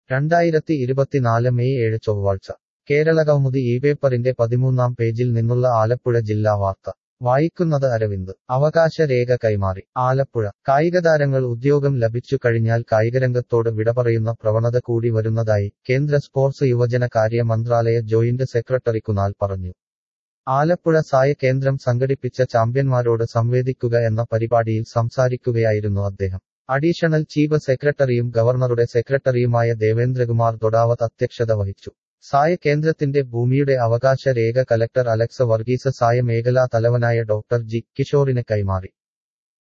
രണ്ടായിരത്തി ഇരുപത്തിനാല് മെയ് ഏഴ് ചൊവ്വാഴ്ച കേരളകൗമുദി ഈ പേപ്പറിന്റെ പതിമൂന്നാം പേജിൽ നിന്നുള്ള ആലപ്പുഴ ജില്ലാ വാർത്ത വായിക്കുന്നത് അരവിന്ദ് അവകാശ രേഖ കൈമാറി ആലപ്പുഴ കായികതാരങ്ങൾ ഉദ്യോഗം ലഭിച്ചു കഴിഞ്ഞാൽ കായികരംഗത്തോട് വിട പറയുന്ന പ്രവണത കൂടി വരുന്നതായി കേന്ദ്ര സ്പോർട്സ് യുവജന കാര്യ മന്ത്രാലയ ജോയിന്റ് സെക്രട്ടറി കുനാൽ പറഞ്ഞു ആലപ്പുഴ സായ കേന്ദ്രം സംഘടിപ്പിച്ച ചാമ്പ്യന്മാരോട് സംവേദിക്കുക എന്ന പരിപാടിയിൽ സംസാരിക്കുകയായിരുന്നു അദ്ദേഹം അഡീഷണൽ ചീഫ് സെക്രട്ടറിയും ഗവർണറുടെ സെക്രട്ടറിയുമായ ദേവേന്ദ്രകുമാർ ദൊഡാവത്ത് അധ്യക്ഷത വഹിച്ചു സായ കേന്ദ്രത്തിന്റെ ഭൂമിയുടെ അവകാശ രേഖ കലക്ടർ അലക്സ വർഗീസ് സായ മേഖലാ തലവനായ ഡോക്ടർ ജി കിഷോറിന് കൈമാറി